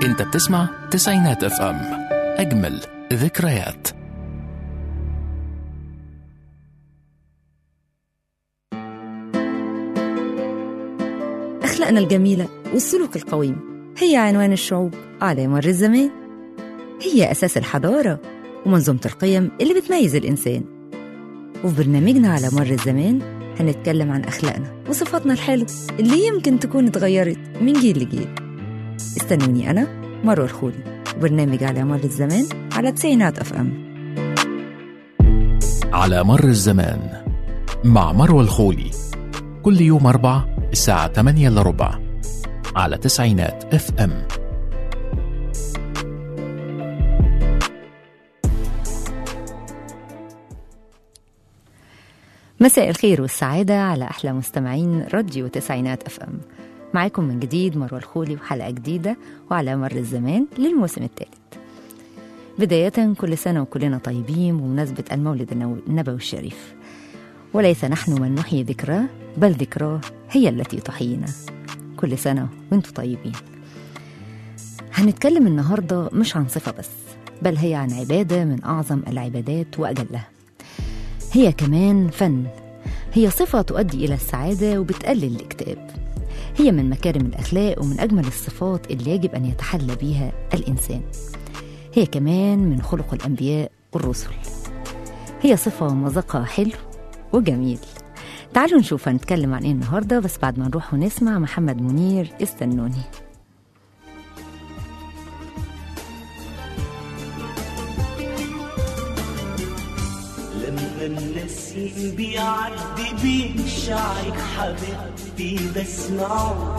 انت بتسمع تسعينات اف ام اجمل ذكريات أخلاقنا الجميلة والسلوك القويم هي عنوان الشعوب على مر الزمان هي أساس الحضارة ومنظومة القيم اللي بتميز الإنسان وفي برنامجنا على مر الزمان هنتكلم عن أخلاقنا وصفاتنا الحلوة اللي يمكن تكون اتغيرت من جيل لجيل استنوني أنا مروة الخولي برنامج على مر الزمان على تسعينات أف أم على مر الزمان مع مروى الخولي كل يوم أربع الساعة 8 إلا ربع على تسعينات اف ام مساء الخير والسعادة على أحلى مستمعين راديو تسعينات أف أم معاكم من جديد مروة الخولي وحلقة جديدة وعلى مر الزمان للموسم الثالث بداية كل سنة وكلنا طيبين بمناسبة المولد النو- النبوي الشريف وليس نحن من نحيي ذكراه بل ذكراه هي التي تحيينا كل سنة وانتم طيبين هنتكلم النهاردة مش عن صفة بس بل هي عن عبادة من أعظم العبادات وأجلها هي كمان فن هي صفة تؤدي إلى السعادة وبتقلل الاكتئاب هي من مكارم الأخلاق ومن أجمل الصفات اللي يجب أن يتحلى بها الإنسان هي كمان من خلق الأنبياء والرسل هي صفة مذاقها حلو وجميل تعالوا نشوف هنتكلم عن ايه النهارده بس بعد ما نروح ونسمع محمد منير استنوني لما النسيم بيعدي بين شعرك حبيبتي بسمعه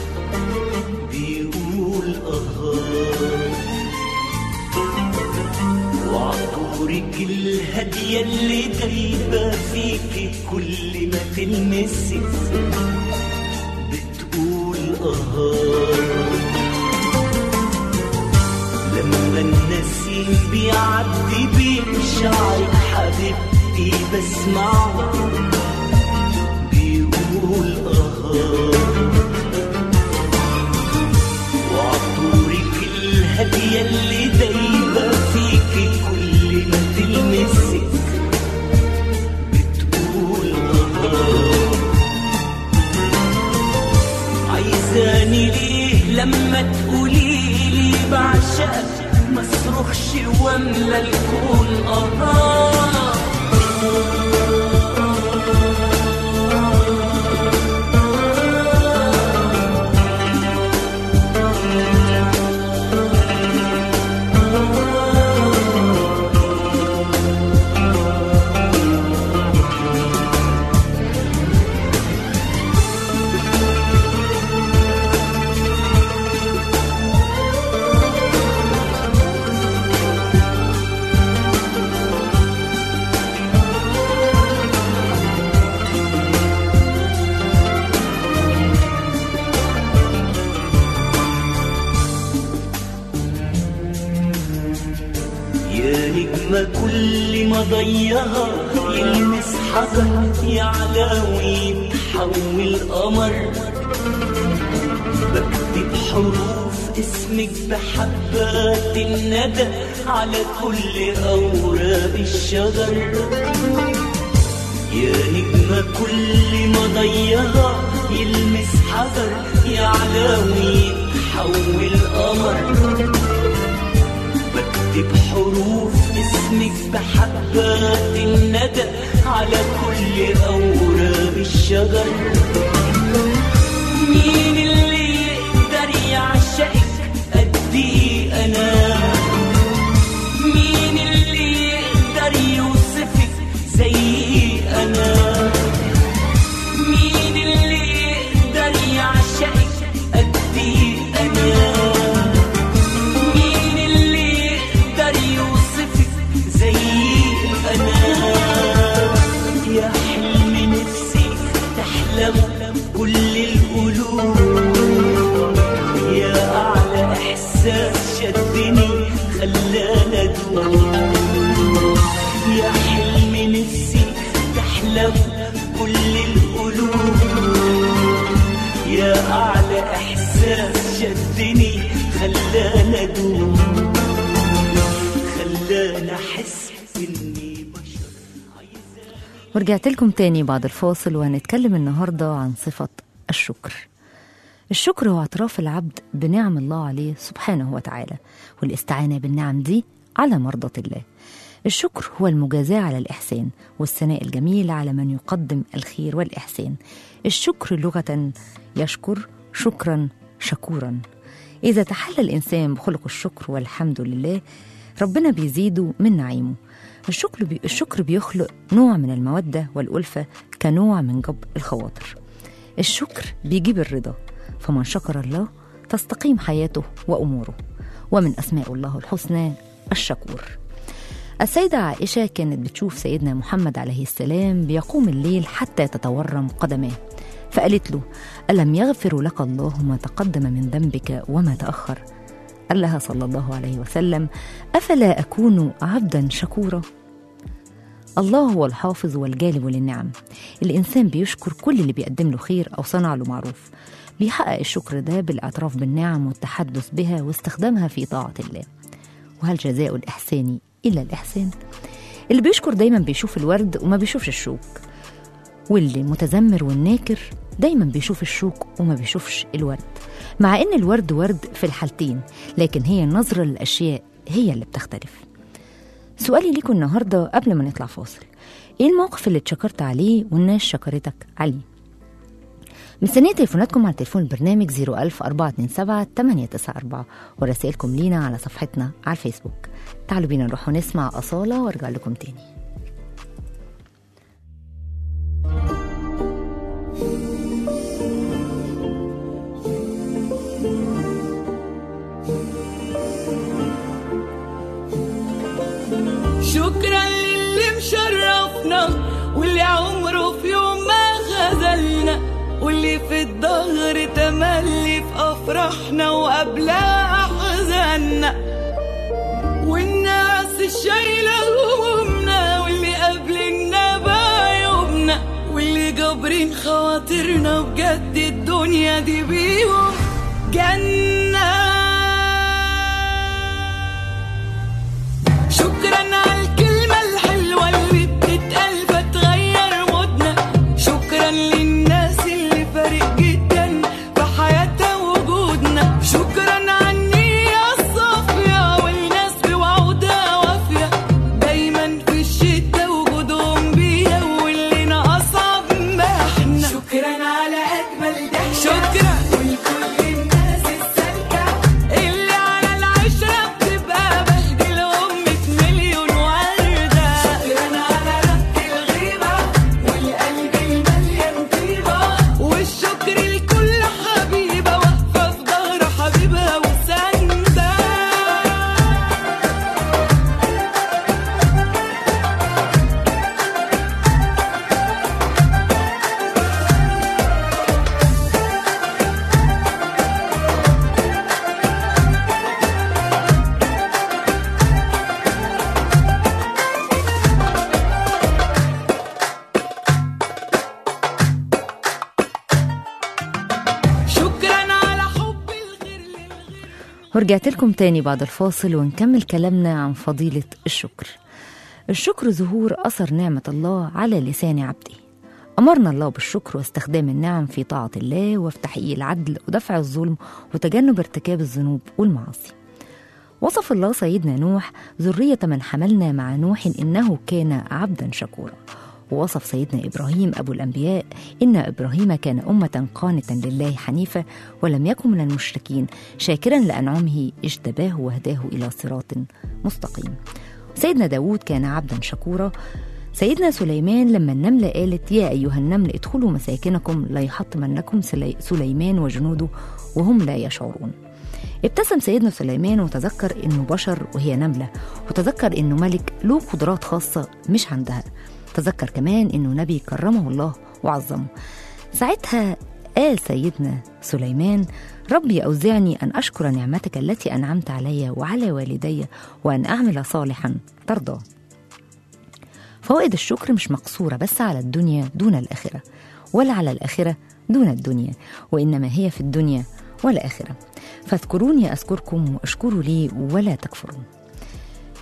بيقول اه وعطورك الهادية اللي دايبة فيكي كل ما تلمسي بتقول اه لما النسيم بيعدي بين شعرك حبيبتي بسمعه بيقول اه وعطورك الهادية اللي دايبة فيكي كل ما تلمسك بتقول اه عايزاني ليه لما تقولي لي بعشقك ما اصرخش واملى الكون اه يا نجمة كل ما ضيها يلمس حجر يعلى ويتحول قمر بكتب حروف اسمك بحبات الندى على كل أوراق الشجر يا نجمة كل ما ضيها يلمس حجر يعلى ويتحول قمر بكتب حروف اسمك بحبات الندى على كل أوراق الشجر مين اللي يقدر يعشقك قدي أنا مين اللي يقدر يوصفك زي أنا مين اللي يقدر يعشقك قدي أنا مين اللي يقدر يوصفك زي انا يا حلم نفسي تحلم كل القلوب يا اعلى احساس شدني خلانا ادوب يا حلم نفسي تحلم كل القلوب يا أعلى إحساس شدني خلاني ورجعت لكم تاني بعد الفاصل وهنتكلم النهاردة عن صفة الشكر الشكر هو اعتراف العبد بنعم الله عليه سبحانه وتعالى والاستعانة بالنعم دي على مرضى الله الشكر هو المجازاة على الإحسان والثناء الجميل على من يقدم الخير والإحسان الشكر لغة يشكر شكرا شكورا إذا تحلى الإنسان بخلق الشكر والحمد لله ربنا بيزيده من نعيمه الشكر, بي الشكر بيخلق نوع من المودة والألفة كنوع من جبر الخواطر الشكر بيجيب الرضا فمن شكر الله تستقيم حياته وأموره ومن أسماء الله الحسنى الشكور السيدة عائشة كانت بتشوف سيدنا محمد عليه السلام بيقوم الليل حتى تتورم قدماه فقالت له ألم يغفر لك الله ما تقدم من ذنبك وما تأخر قال لها صلى الله عليه وسلم أفلا أكون عبدا شكورا الله هو الحافظ والجالب للنعم الإنسان بيشكر كل اللي بيقدم له خير أو صنع له معروف بيحقق الشكر ده بالاعتراف بالنعم والتحدث بها واستخدامها في طاعة الله وهل جزاء الإحسان إلا الإحسان اللي بيشكر دايما بيشوف الورد وما بيشوفش الشوك واللي متذمر والناكر دايما بيشوف الشوك وما بيشوفش الورد مع ان الورد ورد في الحالتين لكن هي النظرة للأشياء هي اللي بتختلف سؤالي ليكم النهاردة قبل ما نطلع فاصل ايه الموقف اللي اتشكرت عليه والناس شكرتك عليه مستنية تليفوناتكم على تليفون البرنامج 01000 427 894 ورسائلكم لينا على صفحتنا على الفيسبوك تعالوا بينا نروح ونسمع أصالة وارجع لكم تاني شكرا للي مشرفنا واللي عمره في يوم ما خذلنا واللي في الظهر تملي في افراحنا وقبلها احزاننا والناس الشايله همومنا واللي قابلنا بعيوبنا واللي جابرين خواطرنا بجد الدنيا دي بيهم جنه شكرا على الكلمة الحلوة اللي بتتقال فتغير مودنا شكرا للناس اللي فارق جدا في حياتها وجودنا شكرا على النية الصافية والناس بوعودها وافية دايما في الشتا وجودهم بيها واللي ناقصها بمحنا شكرا على أجمل ضحكة شكرا ولكل الناس السالكة اللي على العشرة بتبقى بهدل أمة مليون وردة شكرا على ربط الغيبة والقلب المليان طيبة والشكر لكل حبيبة واقفة في ظهر حبيبها وساندة شكرا على حب الغير للغير ورجعت لكم تاني بعد الفاصل ونكمل كلامنا عن فضيلة الشكر الشكر ظهور أثر نعمة الله على لسان عبده أمرنا الله بالشكر واستخدام النعم في طاعة الله وفي تحقيق العدل ودفع الظلم وتجنب ارتكاب الذنوب والمعاصي وصف الله سيدنا نوح ذرية من حملنا مع نوح إنه كان عبدا شكورا ووصف سيدنا إبراهيم أبو الأنبياء إن إبراهيم كان أمة قانتا لله حنيفة ولم يكن من المشركين شاكرا لأنعمه اجتباه وهداه إلى صراط مستقيم سيدنا داود كان عبدا شكورا سيدنا سليمان لما النملة قالت يا أيها النمل ادخلوا مساكنكم لا يحطمنكم سلي- سليمان وجنوده وهم لا يشعرون ابتسم سيدنا سليمان وتذكر انه بشر وهي نملة وتذكر انه ملك له قدرات خاصة مش عندها تذكر كمان انه نبي كرمه الله وعظمه ساعتها قال سيدنا سليمان ربي أوزعني أن أشكر نعمتك التي أنعمت علي وعلى والدي وأن أعمل صالحا ترضاه فوائد الشكر مش مقصورة بس على الدنيا دون الآخرة ولا على الآخرة دون الدنيا وإنما هي في الدنيا والآخرة فاذكروني أذكركم واشكروا لي ولا تكفرون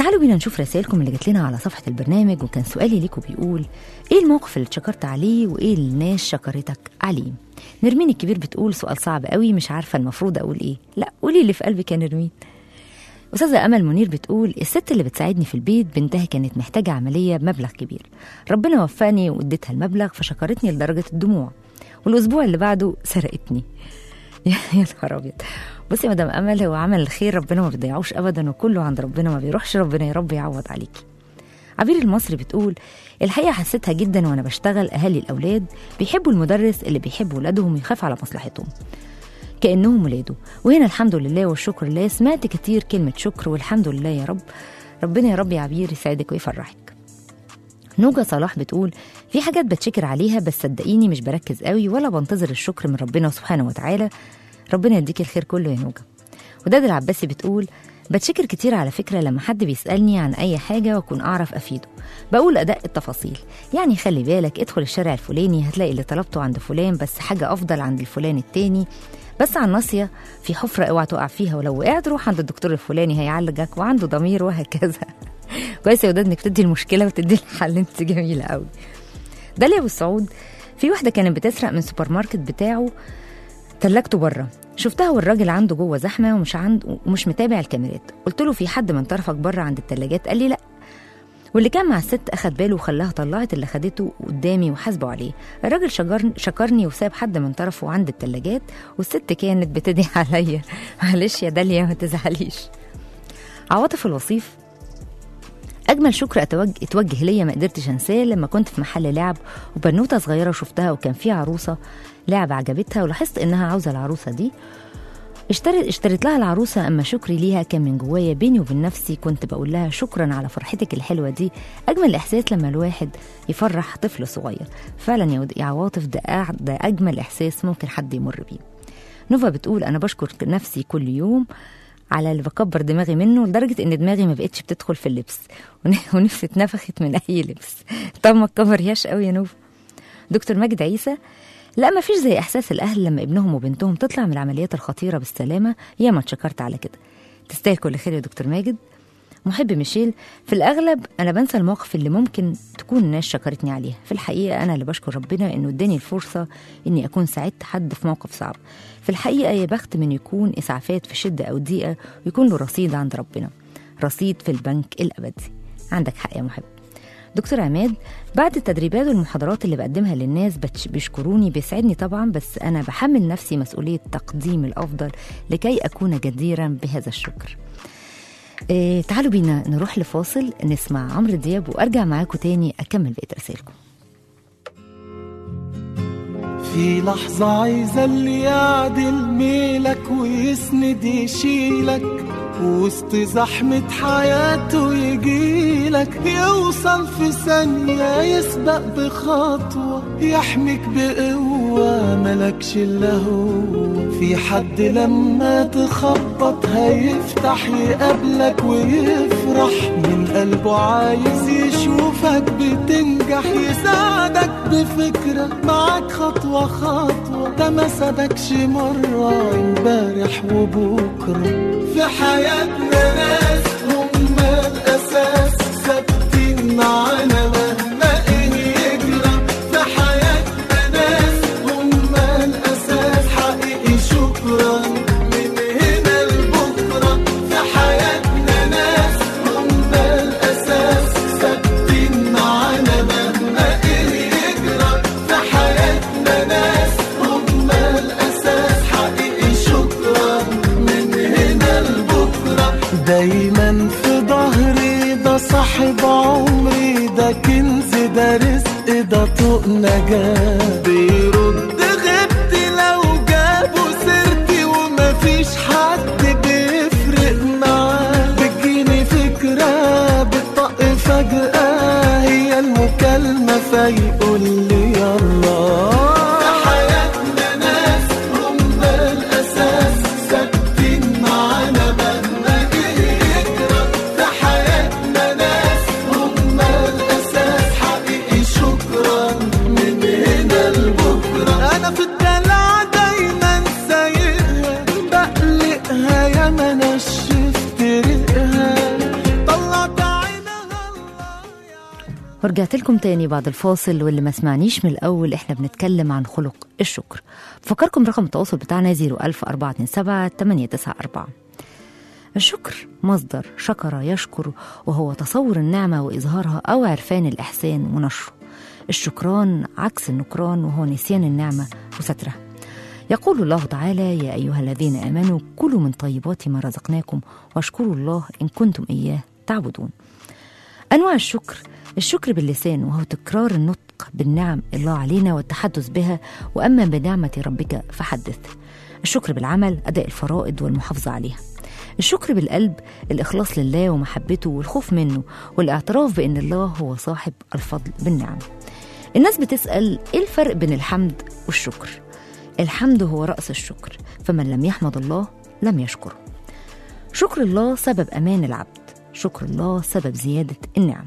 تعالوا بينا نشوف رسائلكم اللي جات لنا على صفحة البرنامج وكان سؤالي ليكم بيقول ايه الموقف اللي اتشكرت عليه وايه اللي الناس شكرتك عليه نرمين الكبير بتقول سؤال صعب قوي مش عارفة المفروض اقول ايه لا قولي اللي في قلبك يا نرمين أستاذة أمل منير بتقول الست اللي بتساعدني في البيت بنتها كانت محتاجة عملية بمبلغ كبير ربنا وفاني واديتها المبلغ فشكرتني لدرجة الدموع والأسبوع اللي بعده سرقتني يا يا نهار أبيض بصي يا مدام أمل هو عمل الخير ربنا ما بيضيعوش أبدا وكله عند ربنا ما بيروحش ربنا يا رب يعوض عليكي عبير المصري بتقول الحقيقة حسيتها جدا وأنا بشتغل أهالي الأولاد بيحبوا المدرس اللي بيحب ولادهم ويخاف على مصلحتهم كأنهم ولاده وهنا الحمد لله والشكر لله سمعت كتير كلمة شكر والحمد لله يا رب ربنا يا رب يا عبير يسعدك ويفرحك نوجة صلاح بتقول في حاجات بتشكر عليها بس صدقيني مش بركز قوي ولا بنتظر الشكر من ربنا سبحانه وتعالى ربنا يديك الخير كله يا نوجة وداد العباسي بتقول بتشكر كتير على فكرة لما حد بيسألني عن أي حاجة وأكون أعرف أفيده بقول أدق التفاصيل يعني خلي بالك ادخل الشارع الفلاني هتلاقي اللي طلبته عند فلان بس حاجة أفضل عند الفلان التاني بس على الناصية في حفرة اوعى تقع فيها ولو وقعت روح عند الدكتور الفلاني هيعالجك وعنده ضمير وهكذا كويس يا وداد انك تدي المشكلة وتدي الحل انت جميلة قوي داليا ابو السعود في واحدة كانت بتسرق من سوبر ماركت بتاعه تلاجته بره شفتها والراجل عنده جوه زحمه ومش عند ومش متابع الكاميرات قلت له في حد من طرفك بره عند التلاجات قال لي لا واللي كان مع الست اخد باله وخلاها طلعت اللي خدته قدامي وحاسبه عليه الراجل شجر شكرني وساب حد من طرفه عند التلاجات والست كانت بتدعي عليا معلش يا داليا ما تزعليش عواطف الوصيف اجمل شكر اتوجه اتوجه ليا ما قدرتش انساه لما كنت في محل لعب وبنوته صغيره وشفتها وكان في عروسه لعبه عجبتها ولاحظت انها عاوزه العروسه دي اشترت اشتريت لها العروسه اما شكري ليها كان من جوايا بيني وبين نفسي كنت بقول لها شكرا على فرحتك الحلوه دي اجمل احساس لما الواحد يفرح طفل صغير فعلا يا ود- يا عواطف ده أع- ده اجمل احساس ممكن حد يمر بيه نوفا بتقول انا بشكر نفسي كل يوم على اللي بكبر دماغي منه لدرجه ان دماغي ما بقتش بتدخل في اللبس ون- ونفسي اتنفخت من اي لبس طب ما تكبرياش قوي يا نوفا دكتور ماجد عيسى لا ما فيش زي احساس الاهل لما ابنهم وبنتهم تطلع من العمليات الخطيره بالسلامه يا ما اتشكرت على كده تستاهل كل خير يا دكتور ماجد محب ميشيل في الاغلب انا بنسى المواقف اللي ممكن تكون الناس شكرتني عليها في الحقيقه انا اللي بشكر ربنا انه اداني الفرصه اني اكون ساعدت حد في موقف صعب في الحقيقه يا بخت من يكون اسعافات في شده او ضيقه ويكون له رصيد عند ربنا رصيد في البنك الابدي عندك حق يا محب دكتور عماد بعد التدريبات والمحاضرات اللي بقدمها للناس بتش- بيشكروني بيسعدني طبعا بس أنا بحمل نفسي مسؤولية تقديم الأفضل لكي أكون جديرا بهذا الشكر إيه تعالوا بينا نروح لفاصل نسمع عمرو دياب وأرجع معاكم تاني أكمل بقية رسائلكم في لحظة عايزة اللي يعدل ميلك ويسند يشيلك وسط زحمة حياته يجيلك يوصل في ثانية يسبق بخطوة يحميك بقوة ملكش إلا هو في حد لما تخبط هيفتح يقابلك ويفرح من قلبه عايز يشوفك بتنجح يساعدك بفكرة معاك خطوة خطوة ده ما سابكش مرة امبارح وبكرة في حياتنا ناس هم الأساس ثابتين معانا مهما إيه يجرى في حياتنا ناس هم الأساس حقيقي شكرا من هنا لبكرة في حياتنا ناس هم الأساس ثابتين معانا مهما إيه يجرى في حياتنا ناس هم الأساس حقيقي شكرا من هنا لبكرة دايما في ظهري ده صاحب عمري ده كنز ده رزق ده طوق نجاة بيرد غبتي لو جابوا سيرتي ومفيش حد بيفرق معاه بتجيني فكرة بتطق فجأة هي المكالمة فيقول لي يلا في حياتنا ناس هم الأساس ثابتين معانا مهما إيه يجرى في حياتنا ناس هم الأساس حقيقي شكرا من هنا ورجعت لكم تاني بعد الفاصل واللي ما سمعنيش من الأول إحنا بنتكلم عن خلق الشكر فكركم رقم التواصل بتاعنا 01427 894 الشكر مصدر شكر يشكر وهو تصور النعمة وإظهارها أو عرفان الإحسان ونشره الشكران عكس النكران وهو نسيان النعمة وسترها يقول الله تعالى يا أيها الذين آمنوا كلوا من طيبات ما رزقناكم واشكروا الله إن كنتم إياه تعبدون أنواع الشكر الشكر باللسان وهو تكرار النطق بالنعم الله علينا والتحدث بها وأما بنعمة ربك فحدث الشكر بالعمل أداء الفرائض والمحافظة عليها الشكر بالقلب الإخلاص لله ومحبته والخوف منه والاعتراف بأن الله هو صاحب الفضل بالنعم الناس بتسأل إيه الفرق بين الحمد والشكر الحمد هو رأس الشكر فمن لم يحمد الله لم يشكره شكر الله سبب أمان العبد شكر الله سبب زيادة النعم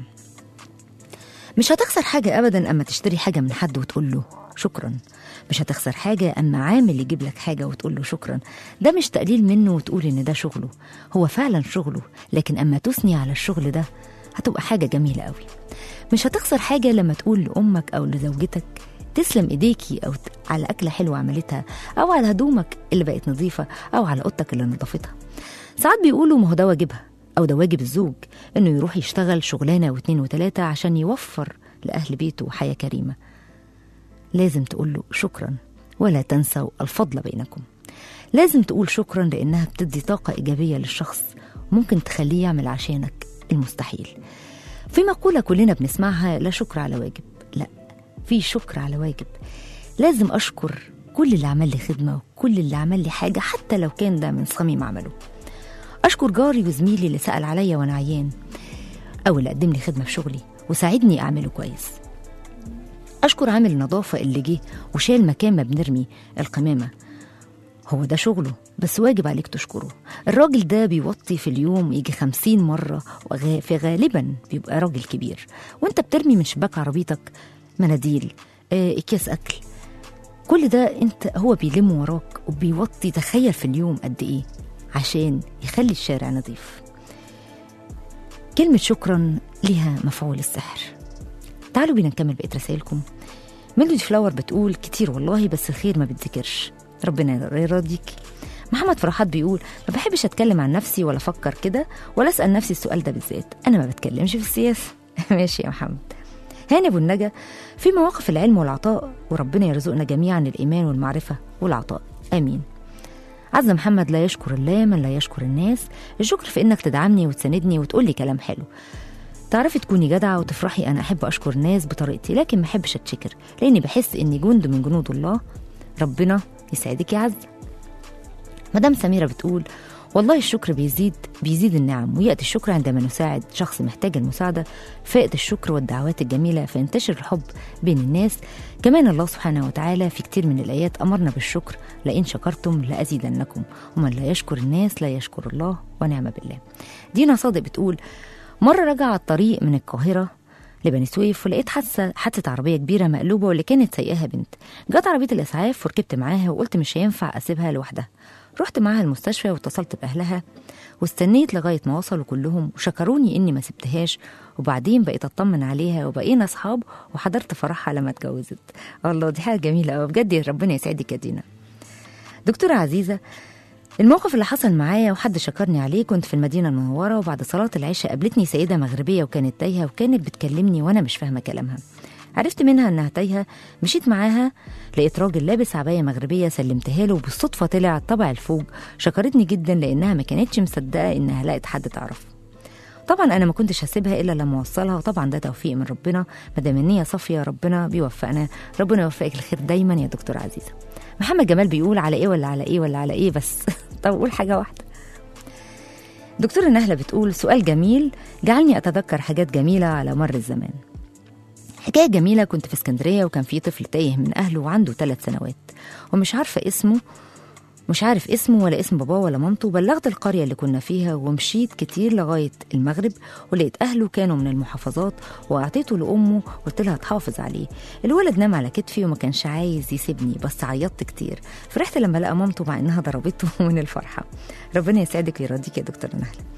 مش هتخسر حاجة أبدا أما تشتري حاجة من حد وتقول له شكرا مش هتخسر حاجة أما عامل يجيب لك حاجة وتقول له شكرا ده مش تقليل منه وتقول إن ده شغله هو فعلا شغله لكن أما تثني على الشغل ده هتبقى حاجة جميلة قوي مش هتخسر حاجة لما تقول لأمك أو لزوجتك تسلم ايديكي او ت- على اكله حلوه عملتها او على هدومك اللي بقت نظيفه او على اوضتك اللي نظفتها ساعات بيقولوا ما هو ده واجبها او ده واجب الزوج انه يروح يشتغل شغلانه واتنين وتلاته عشان يوفر لاهل بيته حياه كريمه لازم تقول له شكرا ولا تنسوا الفضل بينكم لازم تقول شكرا لانها بتدي طاقه ايجابيه للشخص ممكن تخليه يعمل عشانك المستحيل في مقوله كلنا بنسمعها لا شكر على واجب لا في شكر على واجب لازم اشكر كل اللي عمل لي خدمه وكل اللي عمل لي حاجه حتى لو كان ده من صميم عمله اشكر جاري وزميلي اللي سال عليا وانا عيان او اللي قدم لي خدمه في شغلي وساعدني اعمله كويس اشكر عامل النظافه اللي جه وشال مكان ما بنرمي القمامه هو ده شغله بس واجب عليك تشكره الراجل ده بيوطي في اليوم يجي خمسين مرة وغا- في غالبا بيبقى راجل كبير وانت بترمي من شباك عربيتك مناديل آه، اكياس اكل كل ده انت هو بيلم وراك وبيوطي تخيل في اليوم قد ايه عشان يخلي الشارع نظيف كلمة شكرا ليها مفعول السحر تعالوا بينا نكمل بقية رسائلكم ميلودي فلاور بتقول كتير والله بس الخير ما بتذكرش ربنا يرضيك محمد فرحات بيقول ما بحبش اتكلم عن نفسي ولا افكر كده ولا اسال نفسي السؤال ده بالذات انا ما بتكلمش في السياسه ماشي يا محمد هاني ابو النجا في مواقف العلم والعطاء وربنا يرزقنا جميعا الايمان والمعرفه والعطاء امين عز محمد لا يشكر الله من لا يشكر الناس الشكر في انك تدعمني وتساندني وتقول لي كلام حلو تعرفي تكوني جدعة وتفرحي أنا أحب أشكر الناس بطريقتي لكن ما أحبش أتشكر لأني بحس إني جند من جنود الله ربنا يسعدك يا عز مدام سميرة بتقول والله الشكر بيزيد بيزيد النعم ويأتي الشكر عندما نساعد شخص محتاج المساعدة فائت الشكر والدعوات الجميلة فينتشر الحب بين الناس كمان الله سبحانه وتعالى في كتير من الآيات أمرنا بالشكر لئن شكرتم لأزيدنكم ومن لا يشكر الناس لا يشكر الله ونعم بالله دينا صادق بتقول مرة راجعة على الطريق من القاهرة لبني سويف ولقيت حادثة حادثة عربية كبيرة مقلوبة واللي كانت سايقاها بنت جت عربية الإسعاف وركبت معاها وقلت مش هينفع أسيبها لوحدها رحت معاها المستشفى واتصلت بأهلها واستنيت لغاية ما وصلوا كلهم وشكروني إني ما سبتهاش وبعدين بقيت أطمن عليها وبقينا أصحاب وحضرت فرحها لما اتجوزت الله دي حاجة جميلة أوي بجد يا ربنا يسعدك يا دينا دكتورة عزيزة الموقف اللي حصل معايا وحد شكرني عليه كنت في المدينة المنورة وبعد صلاة العشاء قابلتني سيدة مغربية وكانت تايهة وكانت بتكلمني وأنا مش فاهمة كلامها عرفت منها إنها تايهة مشيت معاها لقيت راجل لابس عباية مغربية سلمتها له وبالصدفة طلع طبع الفوق شكرتني جدا لأنها ما كانتش مصدقة إنها لقت حد تعرفه طبعا انا ما كنتش هسيبها الا لما اوصلها وطبعا ده توفيق من ربنا ما دام النيه صافيه ربنا بيوفقنا ربنا يوفقك الخير دايما يا دكتور عزيزه محمد جمال بيقول على ايه ولا على ايه ولا على ايه بس طب قول حاجه واحده دكتورة نهلة بتقول سؤال جميل جعلني أتذكر حاجات جميلة على مر الزمان حكاية جميلة كنت في اسكندرية وكان في طفل تايه من أهله وعنده ثلاث سنوات ومش عارفة اسمه مش عارف اسمه ولا اسم باباه ولا مامته بلغت القرية اللي كنا فيها ومشيت كتير لغاية المغرب ولقيت أهله كانوا من المحافظات وأعطيته لأمه قلت لها تحافظ عليه الولد نام على كتفي وما كانش عايز يسيبني بس عيطت كتير فرحت لما لقى مامته مع إنها ضربته من الفرحة ربنا يسعدك ويرضيك يا دكتور نهلة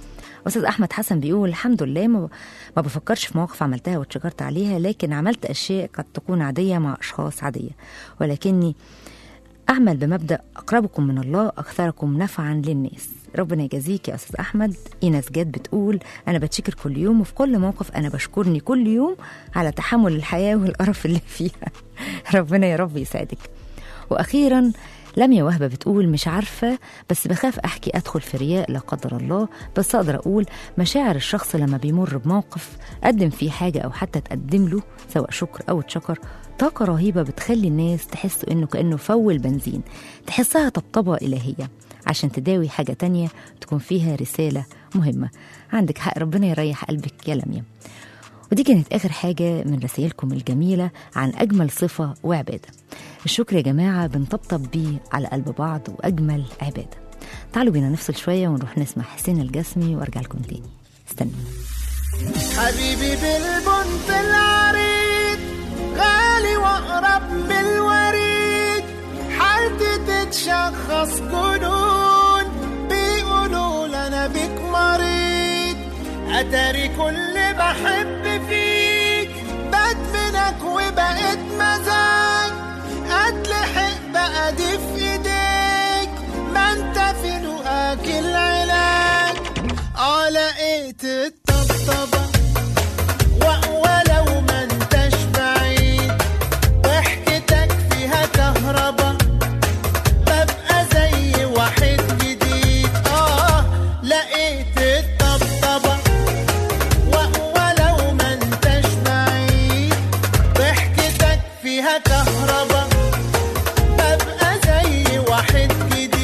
أستاذ أحمد حسن بيقول الحمد لله ما ما بفكرش في مواقف عملتها واتشكرت عليها لكن عملت أشياء قد تكون عادية مع أشخاص عادية ولكني أعمل بمبدأ أقربكم من الله أكثركم نفعا للناس ربنا يجازيك يا أستاذ أحمد إيناس جاد بتقول أنا بتشكر كل يوم وفي كل موقف أنا بشكرني كل يوم على تحمل الحياة والقرف اللي فيها ربنا يا رب يساعدك وأخيرا لميا وهبة بتقول مش عارفة بس بخاف أحكي أدخل في رياء لا قدر الله بس أقدر أقول مشاعر الشخص لما بيمر بموقف قدم فيه حاجة أو حتى تقدم له سواء شكر أو اتشكر طاقة رهيبة بتخلي الناس تحس إنه كأنه فول بنزين تحسها طبطبة إلهية عشان تداوي حاجة تانية تكون فيها رسالة مهمة عندك حق ربنا يريح قلبك يا لميا ودي كانت آخر حاجة من رسائلكم الجميلة عن أجمل صفة وعبادة الشكر يا جماعة بنطبطب بيه على قلب بعض وأجمل عبادة تعالوا بينا نفصل شوية ونروح نسمع حسين الجسمي وارجع لكم تاني استنوا حبيبي بالبنت العريض غالي واقرب من الوريد حالتي تتشخص جنون بيقولوا لنا بيك مريض اتاري كل بحب فيك بدمنك وبقيت مزاج اتلحق بقى دي في ايديك ما انت في لقاك العلاج اه لقيت الطبطبة و- ولو ما انتش بعيد ضحكتك فيها كهربا ببقى زي واحد جديد اه لقيت الطبطبة و- ولو ما انتش بعيد ضحكتك فيها كهربا ببقى زي واحد جديد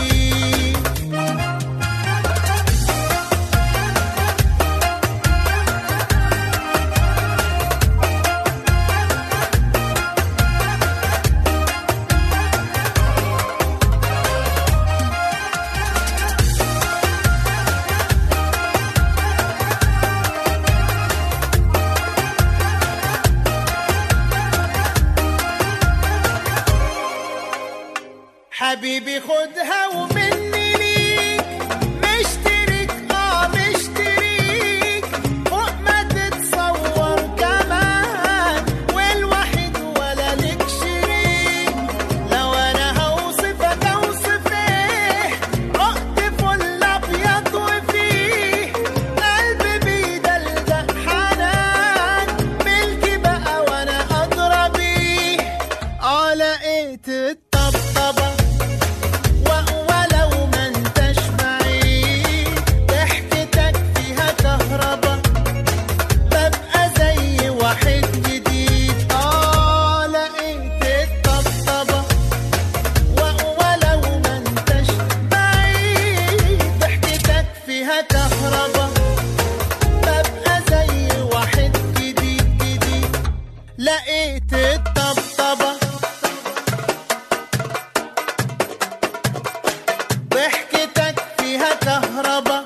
حبيبي خدها ومني ليك مشترك اه مشتريك فوق ما تتصور كمان والوحيد ولا لك شريك لو انا هوصفك اوصف ايه عقد فل ابيض وفيه قلبي بيدلدق حنان ملكي بقى وانا ادرى بيه اه لقيت الطبطبه و- ولو ما انتش بعيد ضحكتك فيها كهربا ببقى زي واحد جديد اه لقيت الطبطبة و- ولو ما انتش بعيد ضحكتك فيها كهربا ببقى زي واحد جديد جديد لقيت الطبطبة ضحكتك فيها كهربا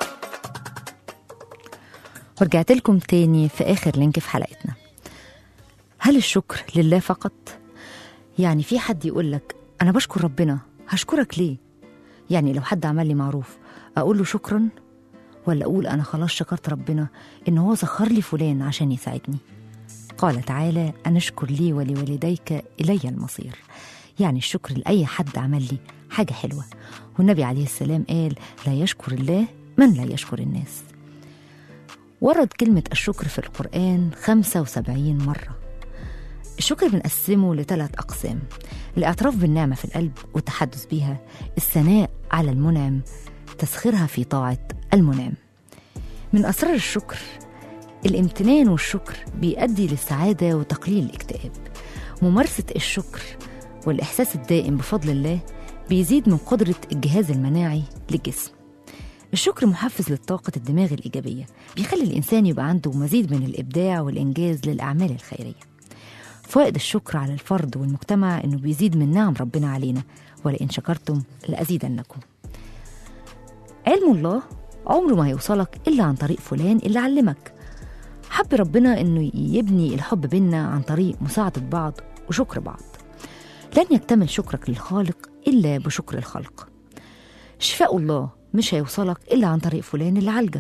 ورجعت لكم تاني في آخر لينك في حلقتنا هل الشكر لله فقط؟ يعني في حد يقول لك أنا بشكر ربنا هشكرك ليه؟ يعني لو حد عمل لي معروف أقول له شكرا ولا أقول أنا خلاص شكرت ربنا إن هو سخر لي فلان عشان يساعدني قال تعالى أن اشكر لي ولوالديك إلي المصير يعني الشكر لأي حد عمل لي حاجة حلوة والنبي عليه السلام قال لا يشكر الله من لا يشكر الناس ورد كلمة الشكر في القرآن 75 مرة الشكر بنقسمه لثلاث أقسام الاعتراف بالنعمة في القلب والتحدث بيها الثناء على المنعم تسخيرها في طاعة المنعم من أسرار الشكر الامتنان والشكر بيؤدي للسعادة وتقليل الاكتئاب ممارسة الشكر والإحساس الدائم بفضل الله بيزيد من قدرة الجهاز المناعي للجسم الشكر محفز للطاقة الدماغ الإيجابية بيخلي الإنسان يبقى عنده مزيد من الإبداع والإنجاز للأعمال الخيرية فوائد الشكر على الفرد والمجتمع إنه بيزيد من نعم ربنا علينا ولئن شكرتم لأزيدنكم علم الله عمره ما هيوصلك إلا عن طريق فلان اللي علمك حب ربنا إنه يبني الحب بينا عن طريق مساعدة بعض وشكر بعض لن يكتمل شكرك للخالق إلا بشكر الخلق شفاء الله مش هيوصلك إلا عن طريق فلان اللي عالجك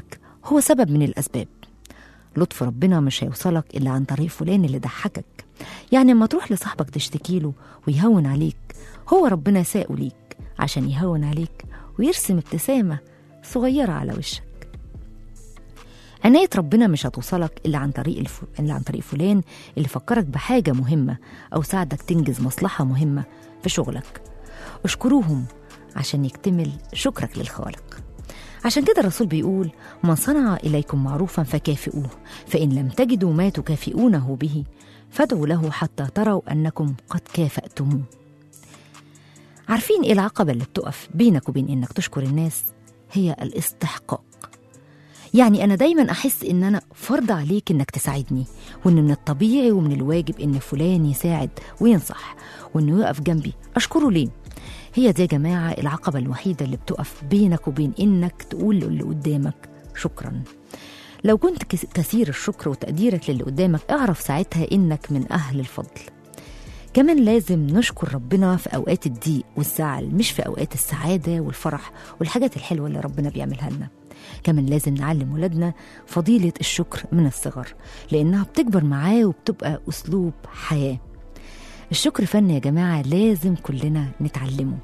هو سبب من الأسباب لطف ربنا مش هيوصلك إلا عن طريق فلان اللي ضحكك يعني اما تروح لصاحبك تشتكي له ويهون عليك هو ربنا ساقه ليك عشان يهون عليك ويرسم ابتسامة صغيرة على وشك عناية ربنا مش هتوصلك إلا عن طريق الف... إلا عن طريق فلان اللي فكرك بحاجة مهمة أو ساعدك تنجز مصلحة مهمة في شغلك اشكروهم عشان يكتمل شكرك للخالق عشان كده الرسول بيقول من صنع إليكم معروفا فكافئوه فإن لم تجدوا ما تكافئونه به فادعوا له حتى تروا أنكم قد كافأتموه عارفين إيه العقبة اللي بتقف بينك وبين إنك تشكر الناس هي الاستحقاق يعني أنا دايما أحس إن أنا فرض عليك إنك تساعدني وإن من الطبيعي ومن الواجب إن فلان يساعد وينصح وإنه يقف جنبي أشكره ليه؟ هي دي يا جماعة العقبة الوحيدة اللي بتقف بينك وبين إنك تقول للي قدامك شكرا لو كنت كس- كثير الشكر وتقديرك للي قدامك اعرف ساعتها إنك من أهل الفضل كمان لازم نشكر ربنا في أوقات الضيق والزعل مش في أوقات السعادة والفرح والحاجات الحلوة اللي ربنا بيعملها لنا كمان لازم نعلم ولادنا فضيلة الشكر من الصغر لأنها بتكبر معاه وبتبقى أسلوب حياة الشكر فن يا جماعة لازم كلنا نتعلمه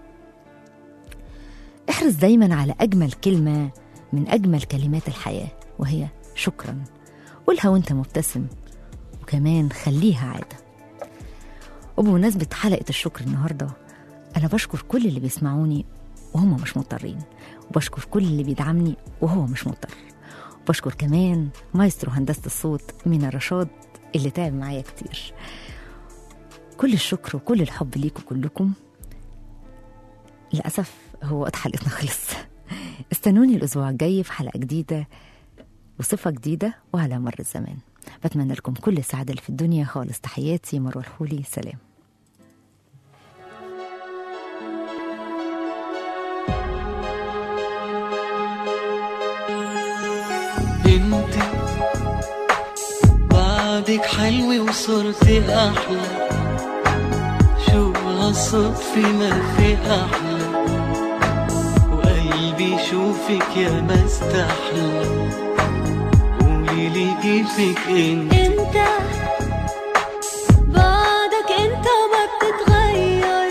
احرص دايما على أجمل كلمة من أجمل كلمات الحياة وهي شكرا قولها وانت مبتسم وكمان خليها عادة وبمناسبة حلقة الشكر النهاردة أنا بشكر كل اللي بيسمعوني وهم مش مضطرين وبشكر كل اللي بيدعمني وهو مش مضطر وبشكر كمان مايسترو هندسة الصوت من رشاد اللي تعب معايا كتير كل الشكر وكل الحب ليكم كلكم للأسف هو وقت حلقتنا خلص استنوني الأسبوع الجاي في حلقة جديدة وصفة جديدة وعلى مر الزمان بتمنى لكم كل السعادة اللي في الدنيا خالص تحياتي مروة الحولي سلام انت بعدك حلوة وصرتي احلى شو هالصدفة ما في احلى وقلبي يشوفك يا ما استحلى قولي لي كيفك انت انت بعدك انت ما بتتغير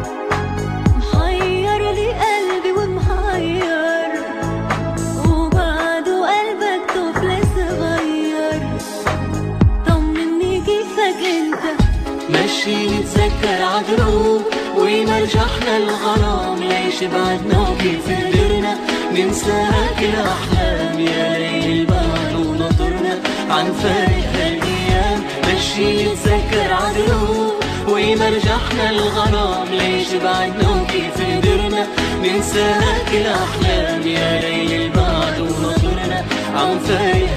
محير لي قلبي ومحير وبعده قلبك طفل صغير طمني كيفك انت ماشي نتذكر عدروب ويمرجحنا الغرام ليش بعدنا وكيف قدرنا ننساك الأحلام يا ليل البحر ونطرنا عن فارق هالأيام ماشي نتذكر عدروب ويمرجحنا الغرام ليش بعدنا وكيف قدرنا ننساك الأحلام يا ليل البحر ونطرنا عن فارق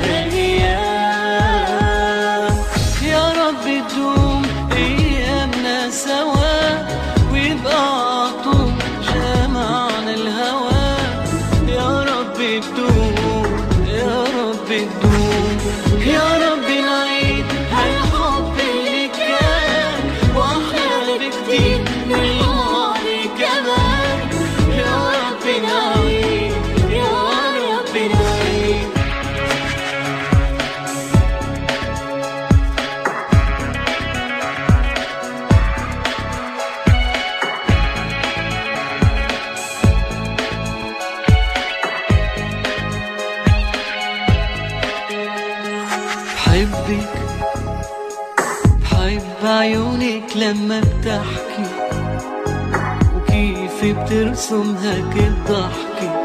هالأيام يا رب تدوم ايامنا سوا ويبقى عطوم جمعنا الهوى يا رب تدوم يا رب تدوم يا رب نعيد هالحب اللي كان واحلى بكتير من الماضي كمان يا رب نعيد يا رب نعيد بحبك بحب عيونك لما بتحكي وكيف بترسم هيك الضحكة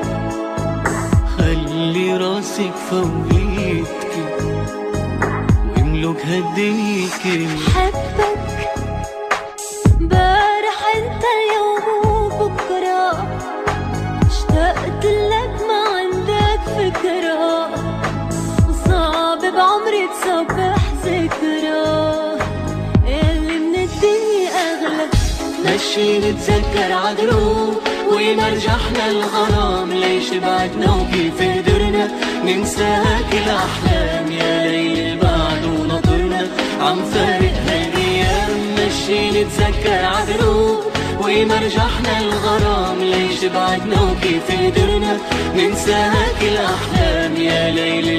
خلي راسك فوقيتك واملك هالدنيا كلها حبك امبارح انت اليوم وبكره اشتقت لك ما عندك فكره وصعب بعمري تصبح ذكرى اللي من الدنيا اغلى ماشي نتذكر عدروب ويمرجحنا الغرام ليش بعدنا وكيف قدرنا ننساك الأحلام يا ليل البعد ونطرنا عم فارق هالأيام ماشي نتذكر عدروب ويمرجحنا الغرام ليش بعدنا وكيف قدرنا ننساك الأحلام يا ليل